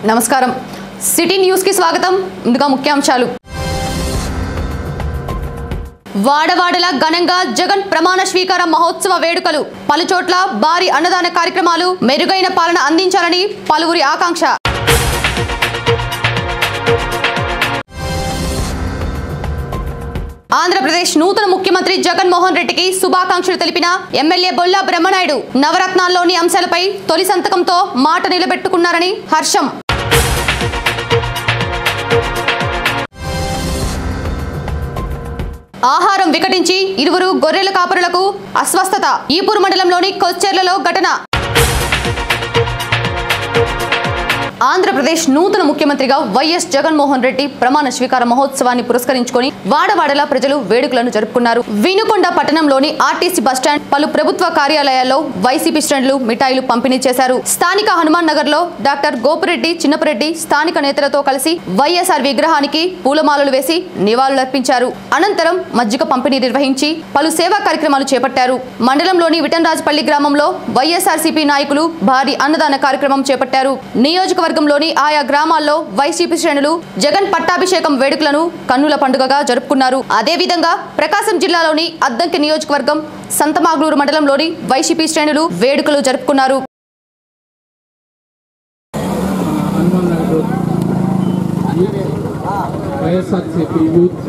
నమస్కారం city news కి స్వాగతం ముందుగా ముఖ్యాంశాలు వాడవాడల ఘనంగా జగన్ ప్రమాణ స్వీకార మహోత్సవ వేడుకలు పలుచోట్ల భారీ అన్నదాన కార్యక్రమాలు మెరుగైన పాలన అందించాలని పలువురి ఆకాంక్ష ఆంధ్రప్రదేశ్ నూతన ముఖ్యమంత్రి జగన్మోహన్ రెడ్డికి శుభాకాంక్షలు తెలిపిన ఎమ్మెల్యే బొల్లా బ్రహ్మనాయుడు నవరత్నాల్లోని అంశాలపై తొలి సంతకంతో మాట నిలబెట్టుకున్నారని హర్షం ఆహారం వికటించి ఇరువురు గొర్రెల కాపరులకు అస్వస్థత ఈపూరు మండలంలోని కొచ్చెర్లలో ఘటన ఆంధ్రప్రదేశ్ నూతన ముఖ్యమంత్రిగా వైఎస్ జగన్మోహన్ రెడ్డి ప్రమాణ స్వీకార మహోత్సవాన్ని పురస్కరించుకొని వాడవాడల ప్రజలు వేడుకలను జరుపుకున్నారు వినుకొండ పట్టణంలోని ఆర్టీసీ బస్టాండ్ పలు ప్రభుత్వ కార్యాలయాల్లో వైసీపీ శ్రేణులు మిఠాయిలు పంపిణీ చేశారు స్థానిక హనుమాన్ నగర్ లో డాక్టర్ గోపిరెడ్డి చిన్నపరెడ్డి స్థానిక నేతలతో కలిసి వైఎస్ఆర్ విగ్రహానికి పూలమాలలు వేసి నివాళులర్పించారు అనంతరం మజ్జిగ పంపిణీ నిర్వహించి పలు సేవా కార్యక్రమాలు చేపట్టారు మండలంలోని విటన్రాజపల్లి గ్రామంలో వైఎస్ఆర్సీపీ నాయకులు భారీ అన్నదాన కార్యక్రమం చేపట్టారు నియోజకవర్గంలోని ఆయా గ్రామాల్లో వైసీపీ శ్రేణులు జగన్ పట్టాభిషేకం వేడుకలను కన్నుల పండుగగా జరుపుకున్నారు అదేవిధంగా ప్రకాశం జిల్లాలోని అద్దంకి నియోజకవర్గం సంతమాగ్లూరు మండలంలోని వైసీపీ శ్రేణులు వేడుకలు జరుపుకున్నారు Hanuman Nagar YSRCP youth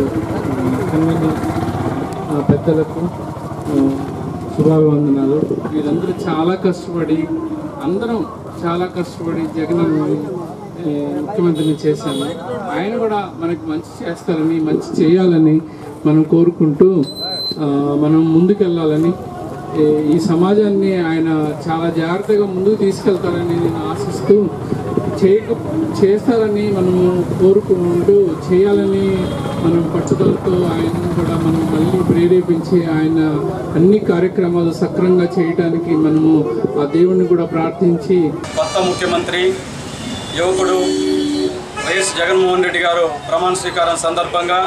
convenor ఆ, పెద్దలకు ఆ, శుభాభివందనాలు వీరందరూ చాలా కష్టపడి అందరం చాలా కష్టపడి జగన్ ఏ, ముఖ్యమంత్రిని చేశాము ఆయన కూడా మనకి మంచి చేస్తారని మంచి చేయాలని మనం కోరుకుంటూ ఆ, మనం ముందుకెళ్ళాలని ఈ- ఈ సమాజాన్ని ఆయన చాలా జాగ్రత్తగా ముందుకు తీసుకెళ్తారని నేను ఆశిస్తూ చేయక చేస్తారని మనము కోరుకుంటూ చేయాలని మనం పట్టుదలతో ఆయన కూడా మనం మళ్ళీ ప్రేరేపించి ఆయన అన్ని కార్యక్రమాలు సక్రంగా చేయడానికి మనము ఆ దేవుణ్ణి కూడా ప్రార్థించి కొత్త ముఖ్యమంత్రి యువకుడు వైఎస్ జగన్మోహన్ రెడ్డి గారు ప్రమాణ స్వీకారం సందర్భంగా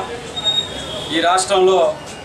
ఈ రాష్ట్రంలో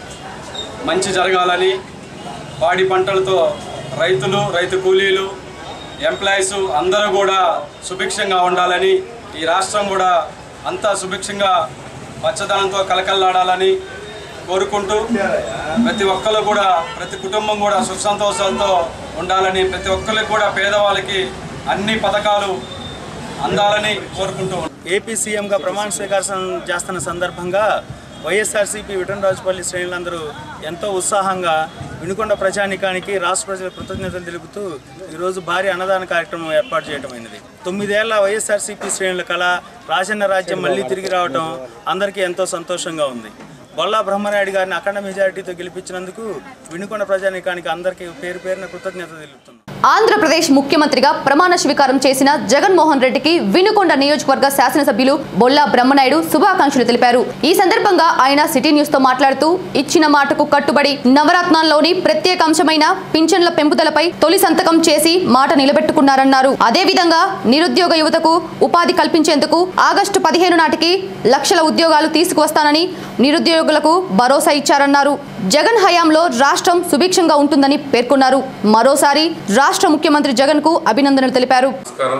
మంచి జరగాలని పాడి పంటలతో రైతులు రైతు కూలీలు ఎంప్లాయీస్ అందరూ కూడా సుభిక్షంగా ఉండాలని ఈ రాష్ట్రం కూడా అంతా సుభిక్షంగా పచ్చదనంతో కలకల్లాడాలని కోరుకుంటూ ప్రతి ఒక్కరు కూడా ప్రతి కుటుంబం కూడా సుఖ సంతోషాలతో ఉండాలని ప్రతి ఒక్కరికి కూడా పేదవాళ్ళకి అన్ని పథకాలు అందాలని కోరుకుంటూ ఉన్నాం. ఏపీ సీఎంగా ప్రమాణ స్వీకారం చేస్తున్న సందర్భంగా వైఎస్ఆర్సీపీ విటనరాజుపల్లి శ్రేణులందరూ ఎంతో ఉత్సాహంగా వినుకొండ ప్రజానికానికి రాష్ట్ర ప్రజల కృతజ్ఞతలు తెలుపుతూ ఈరోజు భారీ అన్నదాన కార్యక్రమం ఏర్పాటు చేయడమైనది తొమ్మిదేళ్ల వైఎస్ఆర్సీపీ శ్రేణుల కళ రాజన్న రాజ్యం మళ్ళీ తిరిగి రావడం అందరికీ ఎంతో సంతోషంగా ఉంది బొల్లా బ్రహ్మనాయుడు గారిని అఖండ మెజారిటీతో గెలిపించినందుకు వినుకొండ ప్రజానికానికి అందరికీ పేరు పేరున కృతజ్ఞత తెలుపుతున్నాను ఆంధ్రప్రదేశ్ ముఖ్యమంత్రిగా ప్రమాణ స్వీకారం చేసిన జగన్మోహన్ రెడ్డికి వినుకొండ నియోజకవర్గ శాసనసభ్యులు బొల్లా బ్రహ్మనాయుడు శుభాకాంక్షలు తెలిపారు ఈ సందర్భంగా ఆయన సిటీ న్యూస్ తో మాట్లాడుతూ ఇచ్చిన మాటకు కట్టుబడి నవరత్నాల్లోని ప్రత్యేక అంశమైన పింఛన్ల పెంపుదలపై తొలి సంతకం చేసి మాట నిలబెట్టుకున్నారన్నారు అదేవిధంగా నిరుద్యోగ యువతకు ఉపాధి కల్పించేందుకు ఆగస్టు పదిహేను నాటికి లక్షల ఉద్యోగాలు తీసుకువస్తానని నిరుద్యోగులకు భరోసా ఇచ్చారన్నారు జగన్ హయాంలో రాష్ట్రం సుభిక్షంగా ఉంటుందని పేర్కొన్నారు మరోసారి రాష్ట్ర ముఖ్యమంత్రి జగన్ కు అభినందనలు తెలిపారు నమస్కారం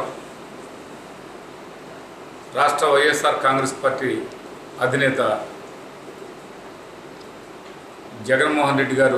రాష్ట్ర వైఎస్ఆర్ కాంగ్రెస్ పార్టీ అధినేత జగన్మోహన్ రెడ్డి గారు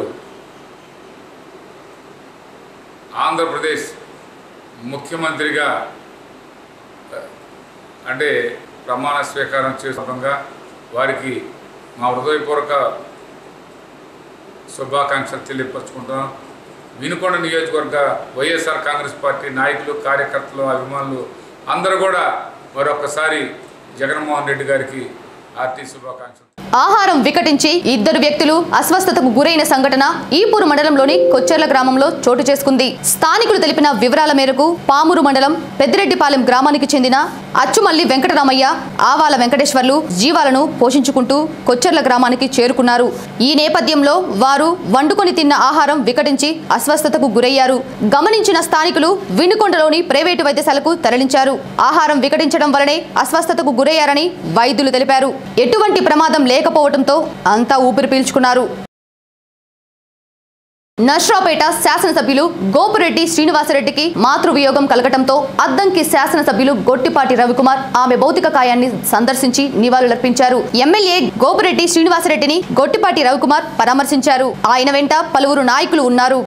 ఆంధ్రప్రదేశ్ ముఖ్యమంత్రిగా ఆ, అంటే ప్రమాణ స్వీకారం చేసిన వారికి మా హృదయపూర్వక శుభాకాంక్షలు తెలియపరుచుకుంటున్నాం వినుకొండ నియోజకవర్గ వైఎస్ఆర్ కాంగ్రెస్ పార్టీ నాయకులు కార్యకర్తలు అభిమానులు అందరూ కూడా మరొకసారి జగన్మోహన్ రెడ్డి గారికి ఆర్టీ శుభాకాంక్షలు ఆహారం వికటించి ఇద్దరు వ్యక్తులు అస్వస్థతకు గురైన సంఘటన ఈపూరు మండలంలోని కొచ్చెర్ల గ్రామంలో చోటు చేసుకుంది స్థానికులు తెలిపిన వివరాల మేరకు పామూరు మండలం పెద్దిరెడ్డిపాలెం గ్రామానికి చెందిన అచ్చుమల్లి వెంకటరామయ్య ఆవాల వెంకటేశ్వర్లు జీవాలను పోషించుకుంటూ కొచ్చెర్ల గ్రామానికి చేరుకున్నారు ఈ నేపథ్యంలో వారు వండుకొని తిన్న ఆహారం వికటించి అస్వస్థతకు గురయ్యారు గమనించిన స్థానికులు వినుకొండలోని ప్రైవేటు వైద్యశాలకు తరలించారు ఆహారం వికటించడం వలనే అస్వస్థతకు గురయ్యారని వైద్యులు తెలిపారు ఎటువంటి ప్రమాదం లేకపోవడంతో అంతా ఊపిరి పీల్చుకున్నారు నష్రాపేట శాసనసభ్యులు గోపురెడ్డి శ్రీనివాసరెడ్డికి మాతృవియోగం కలగటంతో అద్దంకి శాసనసభ్యులు గొట్టిపాటి రవికుమార్ ఆమె భౌతిక కాయాన్ని సందర్శించి నివాళులర్పించారు ఎమ్మెల్యే గోపురెడ్డి శ్రీనివాసరెడ్డిని గొట్టిపాటి రవికుమార్ పరామర్శించారు ఆయన వెంట పలువురు నాయకులు ఉన్నారు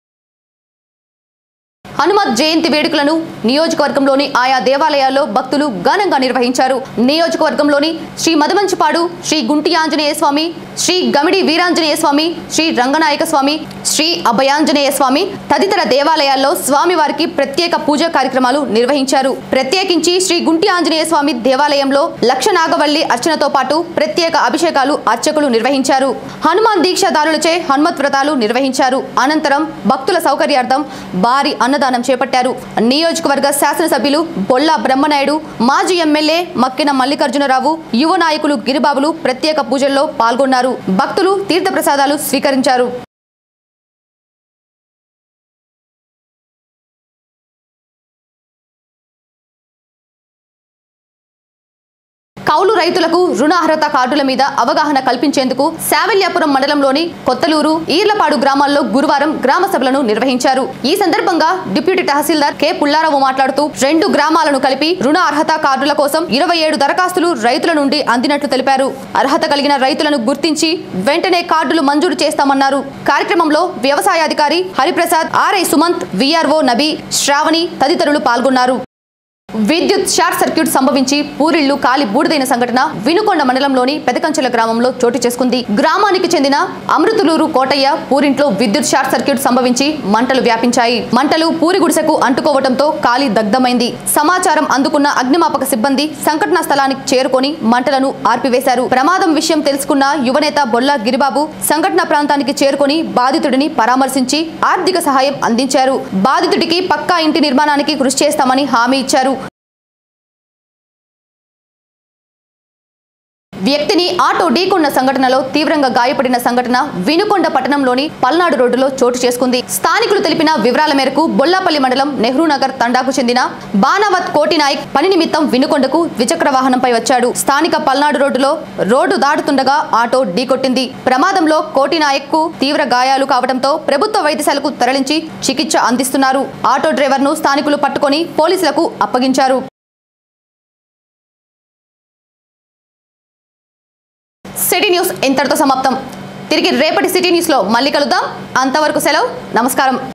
హనుమత్ జయంతి వేడుకలను నియోజకవర్గంలోని ఆయా దేవాలయాల్లో భక్తులు ఘనంగా నిర్వహించారు నియోజకవర్గంలోని శ్రీ మదమంచిపాడు శ్రీ గుంటి ఆంజనేయ స్వామి శ్రీ గమిడి వీరాంజనేయ స్వామి శ్రీ రంగనాయక స్వామి శ్రీ అభయాంజనేయ స్వామి తదితర దేవాలయాల్లో స్వామివారికి ప్రత్యేక పూజా కార్యక్రమాలు నిర్వహించారు ప్రత్యేకించి శ్రీ గుంటి ఆంజనేయ స్వామి దేవాలయంలో లక్ష నాగవల్లి అర్చనతో పాటు ప్రత్యేక అభిషేకాలు అర్చకులు నిర్వహించారు హనుమాన్ దీక్షాదారులచే హనుమత్ వ్రతాలు నిర్వహించారు అనంతరం భక్తుల సౌకర్యార్థం భారీ అన్నదానం చేపట్టారు నియోజకవర్గ శాసనసభ్యులు బొల్లా బ్రహ్మనాయుడు మాజీ ఎమ్మెల్యే మక్కిన మల్లికార్జునరావు యువ నాయకులు గిరిబాబులు ప్రత్యేక పూజల్లో పాల్గొన్నారు భక్తులు తీర్థప్రసాదాలు స్వీకరించారు కౌలు రైతులకు రుణ అర్హత కార్డుల మీద అవగాహన కల్పించేందుకు శావల్యాపురం మండలంలోని కొత్తలూరు ఈర్లపాడు గ్రామాల్లో గురువారం గ్రామ సభలను నిర్వహించారు ఈ సందర్భంగా డిప్యూటీ తహసీల్దార్ కె పుల్లారావు మాట్లాడుతూ రెండు గ్రామాలను కలిపి రుణ అర్హత కార్డుల కోసం ఇరవై ఏడు దరఖాస్తులు రైతుల నుండి అందినట్లు తెలిపారు అర్హత కలిగిన రైతులను గుర్తించి వెంటనే కార్డులు మంజూరు చేస్తామన్నారు కార్యక్రమంలో వ్యవసాయాధికారి హరిప్రసాద్ ఆర్ఐ సుమంత్ విఆర్ఓ నబీ శ్రావణి తదితరులు పాల్గొన్నారు విద్యుత్ షార్ట్ సర్క్యూట్ సంభవించి పూరిళ్లు కాలి బూడిదైన సంఘటన వినుకొండ మండలంలోని పెదకంచెల గ్రామంలో చోటు చేసుకుంది గ్రామానికి చెందిన అమృతులూరు కోటయ్య పూరింట్లో విద్యుత్ షార్ట్ సర్క్యూట్ సంభవించి మంటలు వ్యాపించాయి మంటలు పూరి గుడిసెకు అంటుకోవడంతో కాలి దగ్ధమైంది సమాచారం అందుకున్న అగ్నిమాపక సిబ్బంది సంఘటనా స్థలానికి చేరుకొని మంటలను ఆర్పివేశారు ప్రమాదం విషయం తెలుసుకున్న యువనేత బొల్లా గిరిబాబు సంఘటన ప్రాంతానికి చేరుకొని బాధితుడిని పరామర్శించి ఆర్థిక సహాయం అందించారు బాధితుడికి పక్కా ఇంటి నిర్మాణానికి కృషి చేస్తామని హామీ ఇచ్చారు వ్యక్తిని ఆటో ఢీకొన్న సంఘటనలో తీవ్రంగా గాయపడిన సంఘటన వినుకొండ పట్టణంలోని పల్నాడు రోడ్డులో చోటు చేసుకుంది స్థానికులు తెలిపిన వివరాల మేరకు బొల్లాపల్లి మండలం నెహ్రూ నగర్ తండాకు చెందిన బానావత్ కోటి నాయక్ పని నిమిత్తం వినుకొండకు ద్విచక్ర వాహనంపై వచ్చాడు స్థానిక పల్నాడు రోడ్డులో రోడ్డు దాటుతుండగా ఆటో ఢీకొట్టింది ప్రమాదంలో కోటి నాయక్ కు తీవ్ర గాయాలు కావడంతో ప్రభుత్వ వైద్యశాలకు తరలించి చికిత్స అందిస్తున్నారు ఆటో డ్రైవర్ను స్థానికులు పట్టుకొని పోలీసులకు అప్పగించారు సిటీ న్యూస్ ఇంతటితో సమాప్తం తిరిగి రేపటి సిటీ న్యూస్లో మళ్ళీ కలుద్దాం అంతవరకు సెలవు నమస్కారం